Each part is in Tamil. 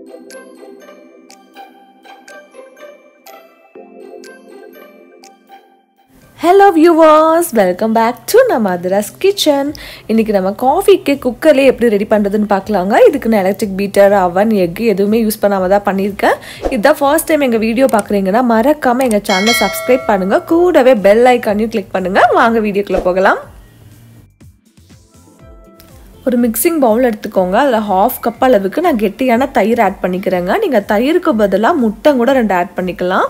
hello viewers welcome back to நம்ம அதராஸ் கிச்சன் இன்றைக்கி நம்ம காஃபிக்கு குக்கர்லேயே எப்படி ரெடி பண்ணுறதுன்னு பார்க்கலாங்க இதுக்கு நான் எலக்ட்ரிக் பீட்டர் அவன் எக் எதுவுமே யூஸ் பண்ணாமல் தான் பண்ணியிருக்கேன் இதுதான் ஃபர்ஸ்ட் டைம் எங்கள் வீடியோ பார்க்குறீங்கன்னா மறக்காமல் எங்கள் சேனலை சப்ஸ்கிரைப் பண்ணுங்கள் கூடவே பெல் ஐக்கானையும் கிளிக் பண்ணுங்கள் வாங்க வீடியோக்குள்ளே போகலாம் ஒரு மிக்சிங் பவுல் எடுத்துக்கோங்க அதில் ஹாஃப் கப் அளவுக்கு நான் கெட்டியான தயிர் ஆட் பண்ணிக்கிறேங்க நீங்கள் தயிருக்கு பதிலாக முட்டை கூட ரெண்டு ஆட் பண்ணிக்கலாம்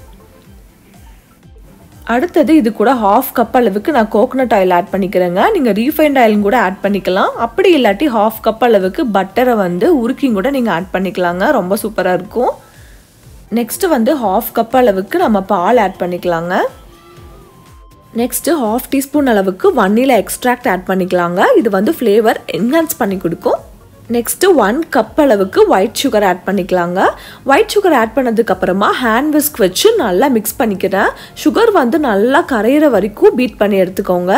அடுத்தது இது கூட ஹாஃப் கப் அளவுக்கு நான் கோகனட் ஆயில் ஆட் பண்ணிக்கிறேங்க நீங்கள் ரீஃபைண்ட் ஆயிலும் கூட ஆட் பண்ணிக்கலாம் அப்படி இல்லாட்டி ஹாஃப் கப் அளவுக்கு பட்டரை வந்து உருக்கியும் கூட நீங்கள் ஆட் பண்ணிக்கலாங்க ரொம்ப சூப்பராக இருக்கும் நெக்ஸ்ட்டு வந்து ஹாஃப் கப் அளவுக்கு நம்ம பால் ஆட் பண்ணிக்கலாங்க நெக்ஸ்ட்டு ஹாஃப் டீஸ்பூன் அளவுக்கு வன்னிலா எக்ஸ்ட்ராக்ட் ஆட் பண்ணிக்கலாங்க இது வந்து ஃப்ளேவர் என்ஹான்ஸ் பண்ணி கொடுக்கும் நெக்ஸ்ட்டு ஒன் கப் அளவுக்கு ஒயிட் சுகர் ஆட் பண்ணிக்கலாங்க ஒயிட் சுகர் ஆட் பண்ணதுக்கப்புறமா ஹேண்ட் விஸ்க் வச்சு நல்லா மிக்ஸ் பண்ணிக்கிறேன் சுகர் வந்து நல்லா கரையிற வரைக்கும் பீட் பண்ணி எடுத்துக்கோங்க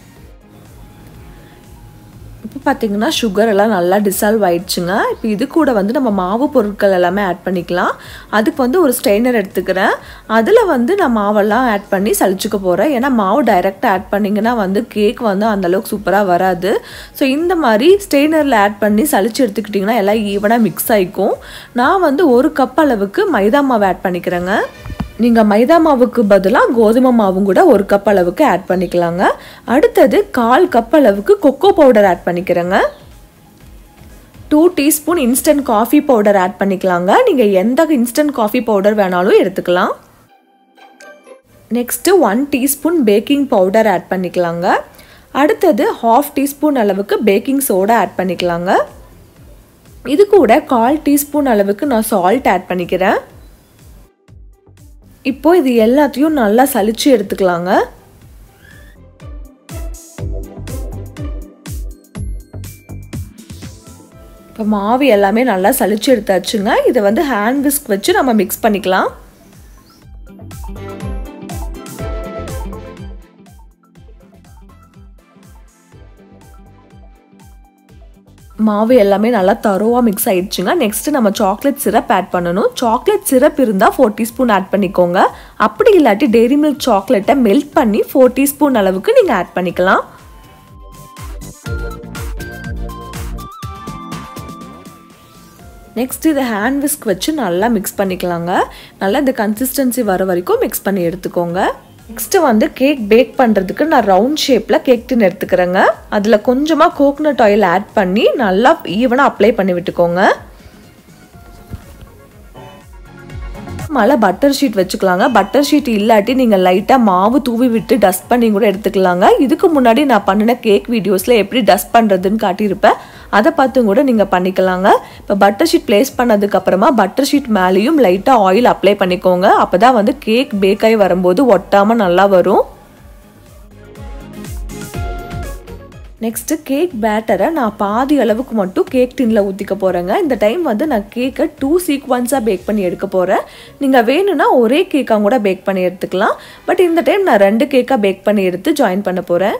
இப்போ பார்த்தீங்கன்னா சுகர் எல்லாம் நல்லா டிசால்வ் ஆயிடுச்சுங்க இப்போ இது கூட வந்து நம்ம மாவு பொருட்கள் எல்லாமே ஆட் பண்ணிக்கலாம் அதுக்கு வந்து ஒரு ஸ்ட்ரெயினர் எடுத்துக்கிறேன் அதில் வந்து நான் மாவெல்லாம் ஆட் பண்ணி சளிச்சுக்க போகிறேன் ஏன்னா மாவு டைரெக்டாக ஆட் பண்ணிங்கன்னா வந்து கேக் வந்து அந்தளவுக்கு சூப்பராக வராது ஸோ இந்த மாதிரி ஸ்ட்ரெயினரில் ஆட் பண்ணி சளிச்சு எடுத்துக்கிட்டிங்கன்னா எல்லாம் ஈவனாக மிக்ஸ் ஆகிக்கும் நான் வந்து ஒரு கப் அளவுக்கு மைதா மாவு ஆட் பண்ணிக்கிறேங்க நீங்கள் மைதா மாவுக்கு பதிலாக கோதுமை மாவும் கூட ஒரு கப் அளவுக்கு ஆட் பண்ணிக்கலாங்க அடுத்தது கால் கப் அளவுக்கு கொக்கோ பவுடர் ஆட் பண்ணிக்கிறேங்க two teaspoon instant coffee powder add பண்ணிக்கலாங்க நீங்கள் எந்த இன்ஸ்டன்ட் காஃபி பவுடர் வேணாலும் எடுத்துக்கலாம் next one teaspoon baking powder add பண்ணிக்கலாங்க அடுத்தது ஹாஃப் டீஸ்பூன் அளவுக்கு பேக்கிங் சோடா ஆட் பண்ணிக்கலாங்க இது கூட கால் டீஸ்பூன் அளவுக்கு நான் சால்ட் ஆட் பண்ணிக்கிறேன் இப்போ இது எல்லாத்தையும் நல்லா சலிச்சு எடுத்துக்கலாங்க இப்போ மாவு எல்லாமே நல்லா சலிச்சு எடுத்தாச்சுங்க இதை வந்து ஹேண்ட் விஸ்க் வச்சு நம்ம மிக்ஸ் பண்ணிக்கலாம் மாவு எல்லாமே நல்லா தரோவாக மிக்ஸ் ஆயிடுச்சுங்க நெக்ஸ்ட் நம்ம சாக்லேட் சிரப் ஆட் பண்ணணும் சாக்லேட் சிரப் இருந்தால் ஃபோர் டீஸ்பூன் ஆட் பண்ணிக்கோங்க அப்படி இல்லாட்டி டெய்ரி மில்க் சாக்லேட்டை மெல்ட் பண்ணி ஃபோர் டீஸ்பூன் அளவுக்கு நீங்கள் ஆட் பண்ணிக்கலாம் நெக்ஸ்ட் இதை ஹேண்ட் விஸ்க் வச்சு நல்லா மிக்ஸ் பண்ணிக்கலாங்க நல்லா இந்த கன்சிஸ்டன்சி வர வரைக்கும் மிக்ஸ் பண்ணி எடுத்துக்கோங்க நெக்ஸ்ட்டு வந்து கேக் பேக் பண்ணுறதுக்கு நான் ரவுண்ட் ஷேப்பில் கேக் டின் எடுத்துக்கிறேங்க அதில் கொஞ்சமாக கோகனட் ஆயில் ஆட் பண்ணி நல்லா ஈவனாக அப்ளை பண்ணி விட்டுக்கோங்க மேலே பட்டர் ஷீட் வச்சுக்கலாங்க பட்டர் ஷீட் இல்லாட்டி நீங்கள் லைட்டாக மாவு தூவி விட்டு டஸ்ட் பண்ணி கூட எடுத்துக்கலாங்க இதுக்கு முன்னாடி நான் பண்ணின கேக் வீடியோஸில் எப்படி டஸ்ட் பண்ணுறதுன்னு காட்டியிருப்பேன் அதை பார்த்தும் கூட நீங்கள் பண்ணிக்கலாங்க இப்போ பட்டர் ஷீட் ப்ளேஸ் பண்ணதுக்கப்புறமா பட்டர் ஷீட் மேலேயும் லைட்டாக ஆயில் அப்ளை பண்ணிக்கோங்க அப்போ தான் வந்து கேக் பேக் ஆகி வரும்போது ஒட்டாமல் நல்லா வரும் நெக்ஸ்ட்டு கேக் பேட்டரை நான் பாதி அளவுக்கு மட்டும் கேக் டின்னில் ஊற்றிக்க போகிறேங்க இந்த டைம் வந்து நான் கேக்கை டூ சீக்வன்ஸாக பேக் பண்ணி எடுக்க போகிறேன் நீங்கள் வேணும்னா ஒரே கேக்காக கூட பேக் பண்ணி எடுத்துக்கலாம் பட் இந்த டைம் நான் ரெண்டு கேக்காக பேக் பண்ணி எடுத்து ஜாயின் பண்ண போகிறேன்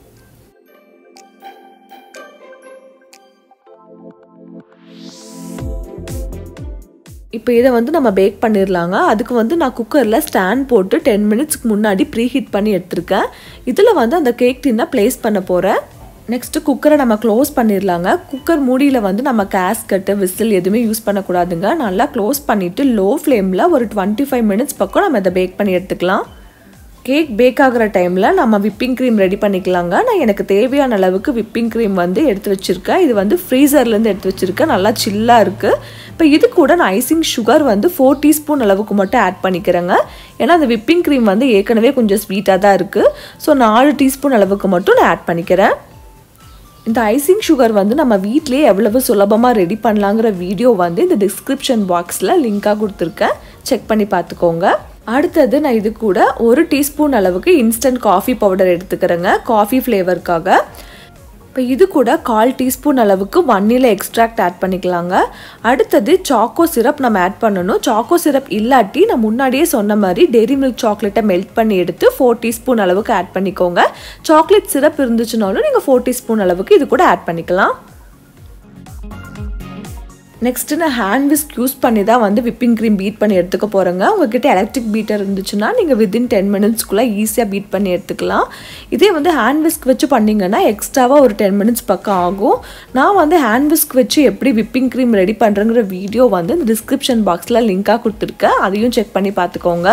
இப்போ இதை வந்து நம்ம பேக் பண்ணிடலாங்க அதுக்கு வந்து நான் குக்கரில் ஸ்டாண்ட் போட்டு டென் மினிட்ஸ்க்கு முன்னாடி ப்ரீ ஹீட் பண்ணி எடுத்திருக்கேன் இதில் வந்து அந்த கேக் டின்னை ப்ளேஸ் பண்ண போகிறேன் நெக்ஸ்ட்டு குக்கரை நம்ம க்ளோஸ் பண்ணிடலாங்க குக்கர் மூடியில் வந்து நம்ம கேஸ்கட்டு விசில் எதுவுமே யூஸ் பண்ணக்கூடாதுங்க நல்லா க்ளோஸ் பண்ணிவிட்டு லோ ஃப்ளேமில் ஒரு டுவெண்ட்டி ஃபைவ் மினிட்ஸ் பக்கம் நம்ம இதை பேக் பண்ணி எடுத்துக்கலாம் கேக் பேக் ஆகிற டைமில் நம்ம விப்பிங் க்ரீம் ரெடி பண்ணிக்கலாங்க நான் எனக்கு தேவையான அளவுக்கு விப்பிங் க்ரீம் வந்து எடுத்து வச்சுருக்கேன் இது வந்து ஃப்ரீசர்லேருந்து எடுத்து வச்சுருக்கேன் நல்லா சில்லாக இருக்குது இப்போ இது கூட நான் ஐசிங் சுகர் வந்து ஃபோர் டீஸ்பூன் அளவுக்கு மட்டும் ஆட் பண்ணிக்கிறேங்க ஏன்னா அந்த விப்பிங் க்ரீம் வந்து ஏற்கனவே கொஞ்சம் ஸ்வீட்டாக தான் இருக்குது ஸோ நாலு டீஸ்பூன் அளவுக்கு மட்டும் நான் ஆட் பண்ணிக்கிறேன் இந்த ஐசிங் சுகர் வந்து நம்ம வீட்லேயே எவ்வளவு சுலபமாக ரெடி பண்ணலாங்கிற வீடியோ வந்து இந்த டிஸ்கிரிப்ஷன் பாக்ஸில் லிங்காக கொடுத்துருக்கேன் செக் பண்ணி பார்த்துக்கோங்க அடுத்தது நான் இது கூட ஒரு டீஸ்பூன் அளவுக்கு இன்ஸ்டன்ட் காஃபி பவுடர் எடுத்துக்கிறேங்க காஃபி ஃப்ளேவருக்காக இப்போ இது கூட கால் டீஸ்பூன் அளவுக்கு வன்னில எக்ஸ்ட்ராக்ட் ஆட் பண்ணிக்கலாங்க அடுத்தது சாக்கோ சிரப் நம்ம ஆட் பண்ணணும் சாக்கோ சிரப் இல்லாட்டி நான் முன்னாடியே சொன்ன மாதிரி டெய்ரி மில்க் சாக்லேட்டை மெல்ட் பண்ணி எடுத்து ஃபோர் டீஸ்பூன் அளவுக்கு ஆட் பண்ணிக்கோங்க சாக்லேட் சிரப் இருந்துச்சுனாலும் நீங்கள் ஃபோர் டீஸ்பூன் அளவுக்கு இது கூட ஆட் பண்ணிக்கலாம் நெக்ஸ்ட்டு நான் ஹேண்ட் விஸ்க் யூஸ் பண்ணி தான் வந்து விப்பிங் க்ரீம் பீட் பண்ணி எடுத்துக்க போகிறேங்க உங்ககிட்ட எலக்ட்ரிக் பீட்டர் இருந்துச்சுன்னா நீங்கள் வித்தின் டென் மினிட்ஸ்க்குள்ளே ஈஸியாக பீட் பண்ணி எடுத்துக்கலாம் இதே வந்து ஹேண்ட் விஸ்க் வச்சு பண்ணிங்கன்னா எக்ஸ்ட்ராவாக ஒரு டென் மினிட்ஸ் பக்கம் ஆகும் நான் வந்து ஹேண்ட் விஸ்க் வச்சு எப்படி விப்பிங் க்ரீம் ரெடி பண்ணுறேங்கிற வீடியோ வந்து இந்த டிஸ்கிரிப்ஷன் பாக்ஸில் லிங்காக கொடுத்துருக்கேன் அதையும் செக் பண்ணி பார்த்துக்கோங்க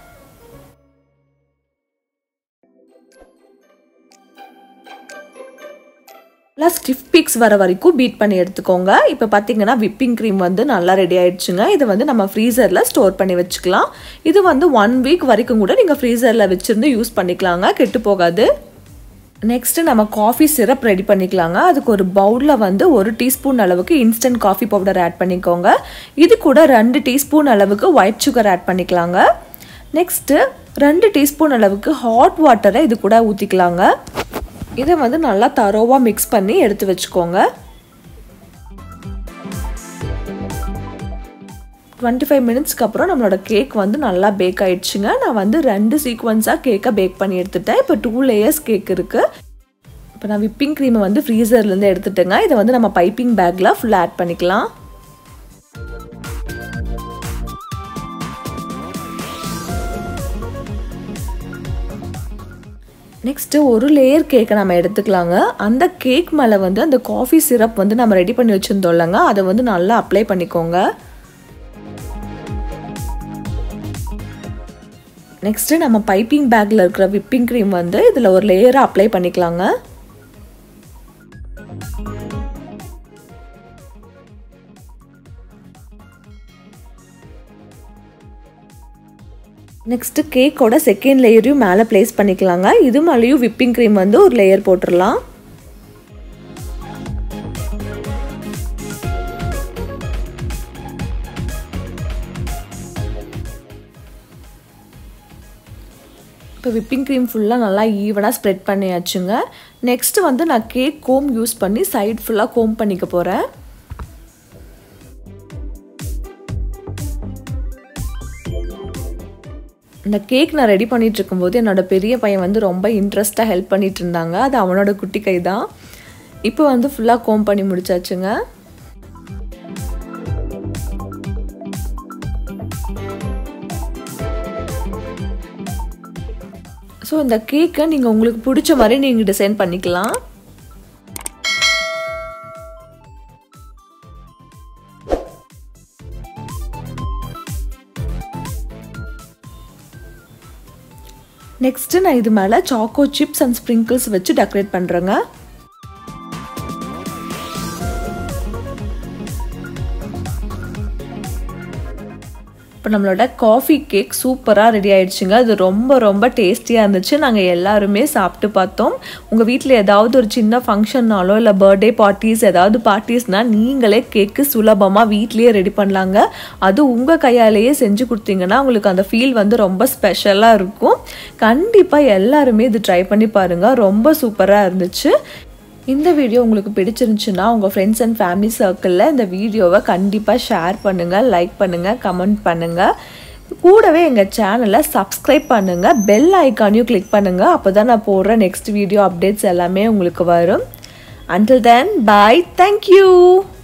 நல்லா ஸ்டிஃப் பீக்ஸ் வர வரைக்கும் பீட் பண்ணி எடுத்துக்கோங்க இப்போ பார்த்தீங்கன்னா விப்பிங் க்ரீம் வந்து நல்லா ரெடி ஆயிடுச்சுங்க இதை வந்து நம்ம ஃப்ரீசரில் ஸ்டோர் பண்ணி வச்சுக்கலாம் இது வந்து ஒன் வீக் வரைக்கும் கூட நீங்கள் ஃப்ரீசரில் வச்சுருந்து யூஸ் பண்ணிக்கலாங்க கெட்டு போகாது நெக்ஸ்ட்டு நம்ம காஃபி சிரப் ரெடி பண்ணிக்கலாங்க அதுக்கு ஒரு பவுலில் வந்து ஒரு டீஸ்பூன் அளவுக்கு இன்ஸ்டன்ட் காஃபி பவுடர் ஆட் பண்ணிக்கோங்க இது கூட ரெண்டு டீஸ்பூன் அளவுக்கு ஒயிட் சுகர் ஆட் பண்ணிக்கலாங்க நெக்ஸ்ட்டு ரெண்டு டீஸ்பூன் அளவுக்கு ஹாட் வாட்டரை இது கூட ஊற்றிக்கலாங்க இதை வந்து நல்லா தரோவாக மிக்ஸ் பண்ணி எடுத்து வச்சுக்கோங்க டுவெண்ட்டி ஃபைவ் மினிட்ஸ்க்கு அப்புறம் நம்மளோட கேக் வந்து நல்லா பேக் ஆயிடுச்சுங்க நான் வந்து ரெண்டு சீக்வன்ஸாக கேக்கை பேக் பண்ணி எடுத்துட்டேன் இப்போ டூ லேயர்ஸ் கேக் இருக்குது இப்போ நான் விப்பிங் க்ரீமை வந்து ஃப்ரீசர்லேருந்து எடுத்துட்டேங்க இதை வந்து நம்ம பைப்பிங் பேக்கில் ஃபுல்லாக ஆட் பண்ணிக்கலாம் நெக்ஸ்ட்டு ஒரு லேயர் கேக்கை நம்ம எடுத்துக்கலாங்க அந்த கேக் மேலே வந்து அந்த காஃபி சிரப் வந்து நம்ம ரெடி பண்ணி வச்சுருந்தோம்லங்க அதை வந்து நல்லா அப்ளை பண்ணிக்கோங்க நெக்ஸ்ட்டு நம்ம பைப்பிங் பேக்கில் இருக்கிற விப்பிங் க்ரீம் வந்து இதில் ஒரு லேயராக அப்ளை பண்ணிக்கலாங்க நெக்ஸ்ட்டு கேக்கோட செகண்ட் லேயரையும் மேலே ப்ளேஸ் பண்ணிக்கலாங்க இது மேலேயும் விப்பிங் க்ரீம் வந்து ஒரு லேயர் போட்டுடலாம் இப்போ விப்பிங் க்ரீம் ஃபுல்லாக நல்லா ஈவனாக ஸ்ப்ரெட் பண்ணியாச்சுங்க நெக்ஸ்ட்டு வந்து நான் கேக் கோம் யூஸ் பண்ணி சைட் ஃபுல்லாக கோம் பண்ணிக்க போகிறேன் இந்த கேக் நான் ரெடி பண்ணிட்டு இருக்கும்போது என்னோட பெரிய பையன் வந்து ரொம்ப இன்ட்ரெஸ்ட்டாக ஹெல்ப் பண்ணிட்டு இருந்தாங்க அது அவனோட குட்டி கை தான் இப்போ வந்து ஃபுல்லாக கோம் பண்ணி முடிச்சாச்சுங்க ஸோ இந்த கேக்கை நீங்கள் உங்களுக்கு பிடிச்ச மாதிரி நீங்கள் டிசைன் பண்ணிக்கலாம் நெக்ஸ்ட்டு நான் இது மேலே சாக்கோ சிப்ஸ் அண்ட் ஸ்ப்ரிங்கிள்ஸ் வச்சு டெக்கரேட் பண்ணுறேங்க இப்போ நம்மளோட காஃபி கேக் சூப்பராக ரெடி ஆயிடுச்சுங்க அது ரொம்ப ரொம்ப டேஸ்டியாக இருந்துச்சு நாங்கள் எல்லாருமே சாப்பிட்டு பார்த்தோம் உங்கள் வீட்டில் ஏதாவது ஒரு சின்ன ஃபங்க்ஷன்னாலோ இல்லை பர்த்டே பார்ட்டிஸ் ஏதாவது பார்ட்டிஸ்னால் நீங்களே கேக்கு சுலபமாக வீட்லேயே ரெடி பண்ணலாங்க அது உங்கள் கையாலேயே செஞ்சு கொடுத்தீங்கன்னா உங்களுக்கு அந்த ஃபீல் வந்து ரொம்ப ஸ்பெஷலாக இருக்கும் கண்டிப்பாக எல்லாருமே இது ட்ரை பண்ணி பாருங்கள் ரொம்ப சூப்பராக இருந்துச்சு இந்த வீடியோ உங்களுக்கு பிடிச்சிருந்துச்சுன்னா உங்கள் ஃப்ரெண்ட்ஸ் அண்ட் ஃபேமிலி சர்க்கிளில் இந்த வீடியோவை கண்டிப்பாக ஷேர் பண்ணுங்கள் லைக் பண்ணுங்கள் கமெண்ட் பண்ணுங்கள் கூடவே எங்கள் சேனலை சப்ஸ்கிரைப் பண்ணுங்கள் பெல் ஐக்கானையும் கிளிக் பண்ணுங்கள் அப்போ தான் நான் போடுற நெக்ஸ்ட் வீடியோ அப்டேட்ஸ் எல்லாமே உங்களுக்கு வரும் அண்டில் தென் பாய் தேங்க்யூ